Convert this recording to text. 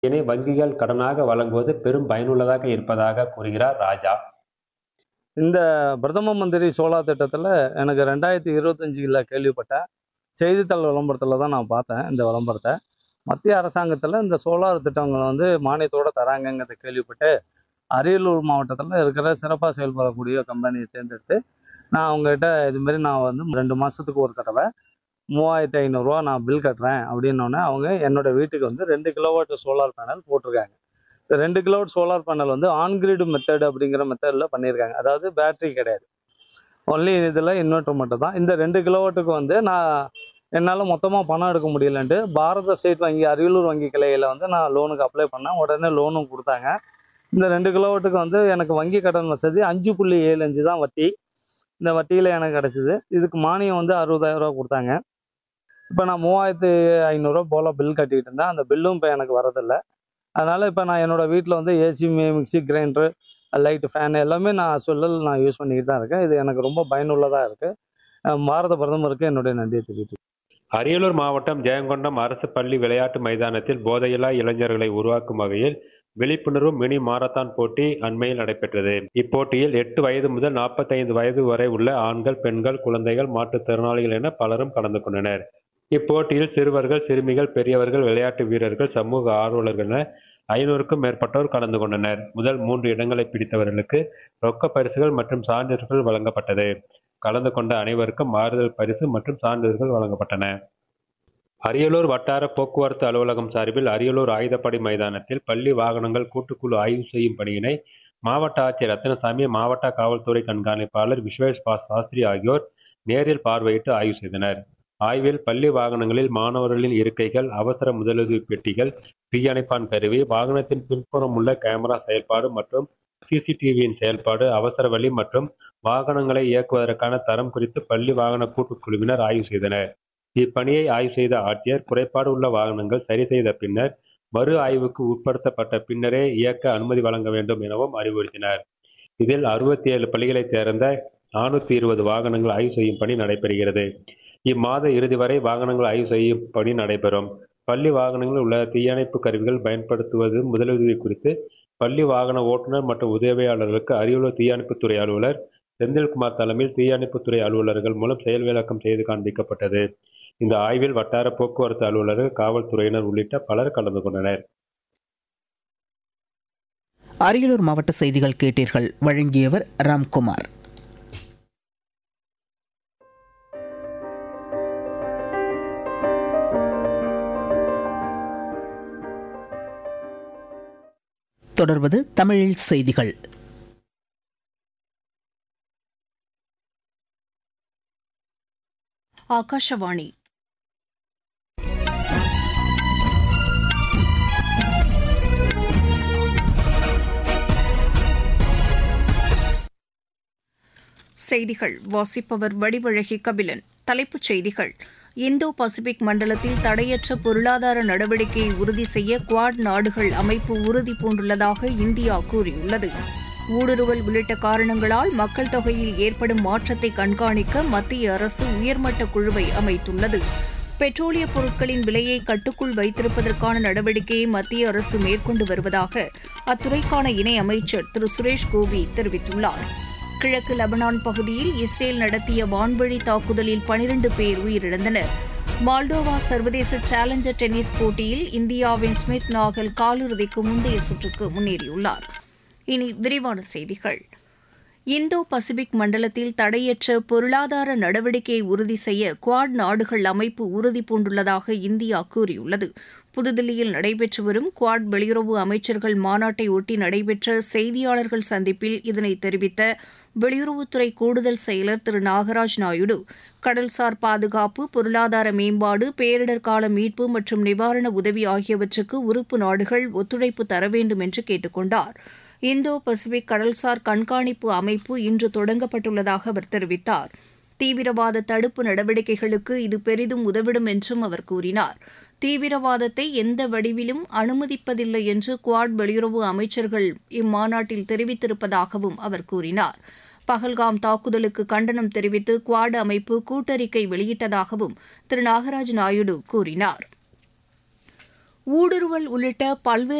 இதனை வங்கிகள் கடனாக வழங்குவது பெரும் பயனுள்ளதாக இருப்பதாக கூறுகிறார் ராஜா இந்த பிரதம மந்திரி சோலார் திட்டத்தில் எனக்கு ரெண்டாயிரத்தி இருபத்தஞ்சில் கேள்விப்பட்டேன் செய்தித்தாள் விளம்பரத்தில் தான் நான் பார்த்தேன் இந்த விளம்பரத்தை மத்திய அரசாங்கத்தில் இந்த சோலார் திட்டங்கள் வந்து மானியத்தோடு தராங்கங்கிறத கேள்விப்பட்டு அரியலூர் மாவட்டத்தில் இருக்கிற சிறப்பாக செயல்படக்கூடிய கம்பெனியை தேர்ந்தெடுத்து நான் அவங்ககிட்ட இதுமாரி நான் வந்து ரெண்டு மாதத்துக்கு ஒரு தடவை மூவாயிரத்தி ஐநூறுரூவா நான் பில் கட்டுறேன் அப்படின்னோடனே அவங்க என்னோட வீட்டுக்கு வந்து ரெண்டு கிலோவாட் சோலார் பேனல் போட்டிருக்காங்க இந்த ரெண்டு கிலோவாட் சோலார் பேனல் வந்து ஆன்கிரிட் மெத்தட் அப்படிங்கிற மெத்தடில் பண்ணியிருக்காங்க அதாவது பேட்டரி கிடையாது ஒன்லி இதில் இன்வெர்டர் மட்டும் தான் இந்த ரெண்டு கிலோவாட்டுக்கு வந்து நான் என்னால் மொத்தமாக பணம் எடுக்க முடியலன்ட்டு பாரத ஸ்டேட் வங்கி அரியலூர் வங்கி கிளையில் வந்து நான் லோனுக்கு அப்ளை பண்ணேன் உடனே லோனும் கொடுத்தாங்க இந்த ரெண்டு கிலோவாட்டுக்கு வந்து எனக்கு வங்கி கடன் வசதி அஞ்சு புள்ளி ஏழு அஞ்சு தான் வட்டி இந்த வட்டியில் எனக்கு கிடச்சிது இதுக்கு மானியம் வந்து அறுபதாயிரம் ரூபா கொடுத்தாங்க இப்போ நான் மூவாயிரத்து ஐநூறுரூவா போல் பில் கட்டிக்கிட்டு இருந்தேன் அந்த பில்லும் இப்போ எனக்கு வரதில்லை அதனால் இப்போ நான் என்னோட வீட்டில் வந்து AC mixie grinder light fan எல்லாமே நான் சொல்லல் நான் யூஸ் பண்ணிக்கிட்டு தான் இருக்கேன் இது எனக்கு ரொம்ப பயனுள்ளதாக இருக்குது பாரத பிரதமருக்கு என்னுடைய நன்றியை தெரிவித்து அரியலூர் மாவட்டம் ஜெயங்கொண்டம் அரசு பள்ளி விளையாட்டு மைதானத்தில் போதையில்லா இளைஞர்களை உருவாக்கும் வகையில் விழிப்புணர்வு மினி மாரத்தான் போட்டி அண்மையில் நடைபெற்றது இப்போட்டியில் எட்டு வயது முதல் நாற்பத்தைந்து வயது வரை உள்ள ஆண்கள் பெண்கள் குழந்தைகள் மாற்றுத்திறனாளிகள் என பலரும் கலந்து கொண்டனர் இப்போட்டியில் சிறுவர்கள் சிறுமிகள் பெரியவர்கள் விளையாட்டு வீரர்கள் சமூக ஆர்வலர்கள் என ஐநூறுக்கும் மேற்பட்டோர் கலந்து கொண்டனர் முதல் மூன்று இடங்களை பிடித்தவர்களுக்கு ரொக்க பரிசுகள் மற்றும் சான்றிதழ்கள் வழங்கப்பட்டது கலந்து கொண்ட அனைவருக்கும் மாறுதல் பரிசு மற்றும் சான்றிதழ்கள் வழங்கப்பட்டன அரியலூர் வட்டார போக்குவரத்து அலுவலகம் சார்பில் அரியலூர் ஆயுதப்படை மைதானத்தில் பள்ளி வாகனங்கள் கூட்டுக்குழு ஆய்வு செய்யும் பணியினை மாவட்ட ஆட்சியர் ரத்தினசாமி மாவட்ட காவல்துறை கண்காணிப்பாளர் விஸ்வேஷ் பா சாஸ்திரி ஆகியோர் நேரில் பார்வையிட்டு ஆய்வு செய்தனர் ஆய்வில் பள்ளி வாகனங்களில் மாணவர்களின் இருக்கைகள் அவசர முதலுதவி பெட்டிகள் தீயணைப்பான் கருவி வாகனத்தின் பின்புறம் உள்ள கேமரா செயல்பாடு மற்றும் சிசிடிவியின் செயல்பாடு அவசர வழி மற்றும் வாகனங்களை இயக்குவதற்கான தரம் குறித்து பள்ளி வாகன கூட்டுக்குழுவினர் ஆய்வு செய்தனர் இப்பணியை ஆய்வு செய்த ஆட்சியர் குறைபாடு உள்ள வாகனங்கள் சரி செய்த பின்னர் மறு ஆய்வுக்கு உட்படுத்தப்பட்ட பின்னரே இயக்க அனுமதி வழங்க வேண்டும் எனவும் அறிவுறுத்தினார் இதில் அறுபத்தி ஏழு பள்ளிகளைச் சேர்ந்த நானூற்றி இருபது வாகனங்கள் ஆய்வு செய்யும் பணி நடைபெறுகிறது இம்மாத இறுதி வரை வாகனங்கள் ஆய்வு செய்யும் பணி நடைபெறும் பள்ளி வாகனங்களில் உள்ள தீயணைப்பு கருவிகள் பயன்படுத்துவது முதலுதவி குறித்து பள்ளி வாகன ஓட்டுநர் மற்றும் உதவியாளர்களுக்கு அரியலூர் தீயணைப்புத்துறை அலுவலர் செந்தில்குமார் தலைமையில் தீயணைப்புத்துறை அலுவலர்கள் மூலம் செயல் விளக்கம் செய்து காண்பிக்கப்பட்டது இந்த ஆய்வில் வட்டார போக்குவரத்து அலுவலர்கள் காவல்துறையினர் உள்ளிட்ட பலர் கலந்து கொண்டனர் அரியலூர் மாவட்ட செய்திகள் கேட்டீர்கள் வழங்கியவர் ராம்குமார் தொடர்வது தமிழில் செய்திகள் ಆಕಾಶವಾಣಿ செய்திகள் வாசிப்பவர் வடிவழகி கபிலன் தலைப்புச் செய்திகள் இந்தோ பசிபிக் மண்டலத்தில் தடையற்ற பொருளாதார நடவடிக்கையை உறுதி செய்ய குவாட் நாடுகள் அமைப்பு உறுதி பூண்டுள்ளதாக இந்தியா கூறியுள்ளது ஊடுருவல் உள்ளிட்ட காரணங்களால் மக்கள் தொகையில் ஏற்படும் மாற்றத்தை கண்காணிக்க மத்திய அரசு உயர்மட்ட குழுவை அமைத்துள்ளது பெட்ரோலிய பொருட்களின் விலையை கட்டுக்குள் வைத்திருப்பதற்கான நடவடிக்கையை மத்திய அரசு மேற்கொண்டு வருவதாக அத்துறைக்கான இணை அமைச்சர் திரு சுரேஷ் கோபி தெரிவித்துள்ளார் கிழக்கு லெபனான் பகுதியில் இஸ்ரேல் நடத்திய வான்வழி தாக்குதலில் பனிரண்டு பேர் உயிரிழந்தனர் மால்டோவா சர்வதேச சேலஞ்சர் டென்னிஸ் போட்டியில் இந்தியாவின் ஸ்மித் நாகல் காலிறுதிக்கு முந்தைய சுற்றுக்கு முன்னேறியுள்ளார் இனி விரிவான செய்திகள் இந்தோ பசிபிக் மண்டலத்தில் தடையற்ற பொருளாதார நடவடிக்கையை உறுதி செய்ய குவாட் நாடுகள் அமைப்பு உறுதி பூண்டுள்ளதாக இந்தியா கூறியுள்ளது புதுதில்லியில் நடைபெற்று வரும் குவாட் வெளியுறவு அமைச்சர்கள் மாநாட்டை ஒட்டி நடைபெற்ற செய்தியாளர்கள் சந்திப்பில் இதனை தெரிவித்த வெளியுறவுத்துறை கூடுதல் செயலர் திரு நாகராஜ் நாயுடு கடல்சார் பாதுகாப்பு பொருளாதார மேம்பாடு பேரிடர் கால மீட்பு மற்றும் நிவாரண உதவி ஆகியவற்றுக்கு உறுப்பு நாடுகள் ஒத்துழைப்பு தர வேண்டும் என்று கேட்டுக் கொண்டார் இந்தோ பசிபிக் கடல்சார் கண்காணிப்பு அமைப்பு இன்று தொடங்கப்பட்டுள்ளதாக அவர் தெரிவித்தார் தீவிரவாத தடுப்பு நடவடிக்கைகளுக்கு இது பெரிதும் உதவிடும் என்றும் அவர் கூறினார் தீவிரவாதத்தை எந்த வடிவிலும் அனுமதிப்பதில்லை என்று குவாட் வெளியுறவு அமைச்சர்கள் இம்மாநாட்டில் தெரிவித்திருப்பதாகவும் அவர் கூறினார் பஹல்காம் தாக்குதலுக்கு கண்டனம் தெரிவித்து குவாட் அமைப்பு கூட்டறிக்கை வெளியிட்டதாகவும் திரு நாகராஜ் நாயுடு கூறினார் ஊடுருவல் உள்ளிட்ட பல்வேறு